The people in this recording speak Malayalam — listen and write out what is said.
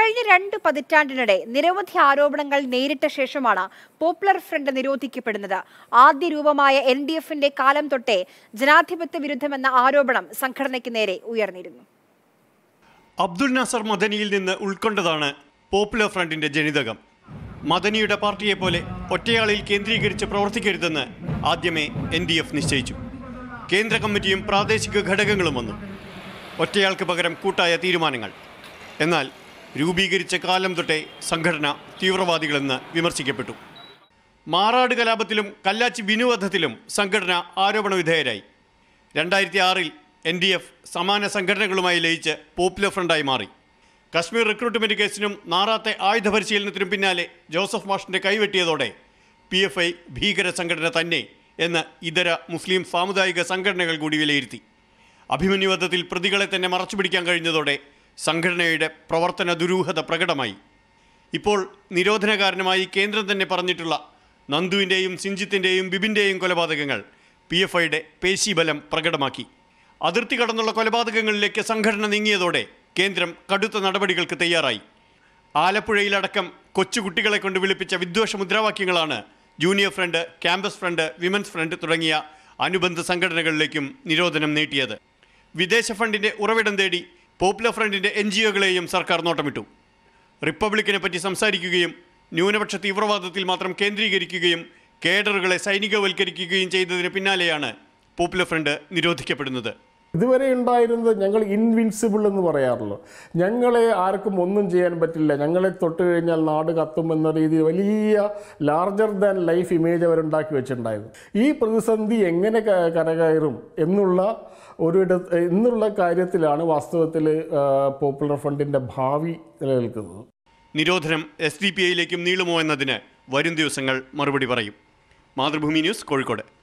കഴിഞ്ഞ രണ്ട് പതിറ്റാണ്ടിനിടെ നിരവധി ആരോപണങ്ങൾ നേരിട്ട ശേഷമാണ് പോപ്പുലർ ഫ്രണ്ട് നിരോധിക്കപ്പെടുന്നത് ആദ്യ രൂപമായ എൻ ഡി എഫിന്റെ കാലം തൊട്ടേ ജനാധിപത്യ വിരുദ്ധമെന്ന ആരോപണം സംഘടനയ്ക്ക് നേരെ ഉയർന്നിരുന്നു അബ്ദുൽ നാസർ മദനിയിൽ നിന്ന് ഉൾക്കൊണ്ടതാണ് പോപ്പുലർ ഫ്രണ്ടിന്റെ ജനിതകം മദനിയുടെ പാർട്ടിയെ പോലെ ഒറ്റയാളിൽ കേന്ദ്രീകരിച്ച് പ്രവർത്തിക്കരുതെന്ന് ആദ്യമേ എൻ ഡി എഫ് നിശ്ചയിച്ചു കേന്ദ്ര കമ്മിറ്റിയും പ്രാദേശിക ഘടകങ്ങളും വന്നു ഒറ്റയാൾക്ക് പകരം കൂട്ടായ തീരുമാനങ്ങൾ എന്നാൽ രൂപീകരിച്ച കാലം തൊട്ടേ സംഘടന തീവ്രവാദികളെന്ന് വിമർശിക്കപ്പെട്ടു മാറാട് കലാപത്തിലും കല്ലാച്ചി വിനുവധത്തിലും സംഘടന ആരോപണ വിധേയരായി രണ്ടായിരത്തി ആറിൽ എൻ ഡി എഫ് സമാന സംഘടനകളുമായി ലയിച്ച് പോപ്പുലർ ഫ്രണ്ടായി മാറി കശ്മീർ റിക്രൂട്ട്മെന്റ് കേസിനും നാറാത്തെ ആയുധ പരിശീലനത്തിനും പിന്നാലെ ജോസഫ് മാഷിന്റെ കൈവെട്ടിയതോടെ പി എഫ് ഐ ഭീകര സംഘടന തന്നെ എന്ന് ഇതര മുസ്ലിം സാമുദായിക സംഘടനകൾ കൂടി വിലയിരുത്തി അഭിമന്യുവധത്തിൽ പ്രതികളെ തന്നെ മറച്ചുപിടിക്കാൻ കഴിഞ്ഞതോടെ സംഘടനയുടെ പ്രവർത്തന ദുരൂഹത പ്രകടമായി ഇപ്പോൾ നിരോധന കാരണമായി കേന്ദ്രം തന്നെ പറഞ്ഞിട്ടുള്ള നന്ദുവിൻ്റെയും സിഞ്ചിത്തിൻ്റെയും ബിബിൻ്റെയും കൊലപാതകങ്ങൾ പി എഫ് ഐയുടെ പേശീബലം പ്രകടമാക്കി അതിർത്തി കടന്നുള്ള കൊലപാതകങ്ങളിലേക്ക് സംഘടന നീങ്ങിയതോടെ കേന്ദ്രം കടുത്ത നടപടികൾക്ക് തയ്യാറായി ആലപ്പുഴയിലടക്കം കൊച്ചുകുട്ടികളെ കൊണ്ട് വിളിപ്പിച്ച വിദ്വേഷ മുദ്രാവാക്യങ്ങളാണ് junior front campus front women's front തുടങ്ങിയ അനുബന്ധ സംഘടനകളിലേക്കും നിരോധനം നീട്ടിയത് വിദേശ ഫണ്ടിന്റെ ഉറവിടം തേടി പോപ്പുലർ ഫ്രണ്ടിന്റെ എൻ ജി ഒകളെയും സർക്കാർ നോട്ടമിട്ടു റിപ്പബ്ലിക്കിനെ പറ്റി സംസാരിക്കുകയും ന്യൂനപക്ഷ തീവ്രവാദത്തിൽ മാത്രം കേന്ദ്രീകരിക്കുകയും കേഡറുകളെ സൈനികവൽക്കരിക്കുകയും ചെയ്തതിന് പിന്നാലെയാണ് പോപ്പുലർ ഫ്രണ്ട് നിരോധിക്കപ്പെടുന്നത് ഇതുവരെ ഉണ്ടായിരുന്നത് ഞങ്ങൾ ഇൻവിൻസിബിൾ എന്ന് പറയാറുള്ളൂ ഞങ്ങളെ ആർക്കും ഒന്നും ചെയ്യാൻ പറ്റില്ല ഞങ്ങളെ തൊട്ട് കഴിഞ്ഞാൽ നാട് കത്തും എന്ന രീതിയിൽ വലിയ ലാർജർ ദാൻ ലൈഫ് ഇമേജ് അവരുണ്ടാക്കി വെച്ചിട്ടുണ്ടായിരുന്നു ഈ പ്രതിസന്ധി എങ്ങനെ ക- കരകയറും എന്നുള്ള ഒരിട എന്നുള്ള കാര്യത്തിലാണ് വാസ്തവത്തിൽ പോപ്പുലർ ഫണ്ടിൻ്റെ ഭാവി നിലനിൽക്കുന്നത് നിരോധനം എസ് ഡി പി ഐയിലേക്കും നീളുമോ എന്നതിന് വരും ദിവസങ്ങൾ മറുപടി പറയും മാതൃഭൂമി ന്യൂസ് കോഴിക്കോട്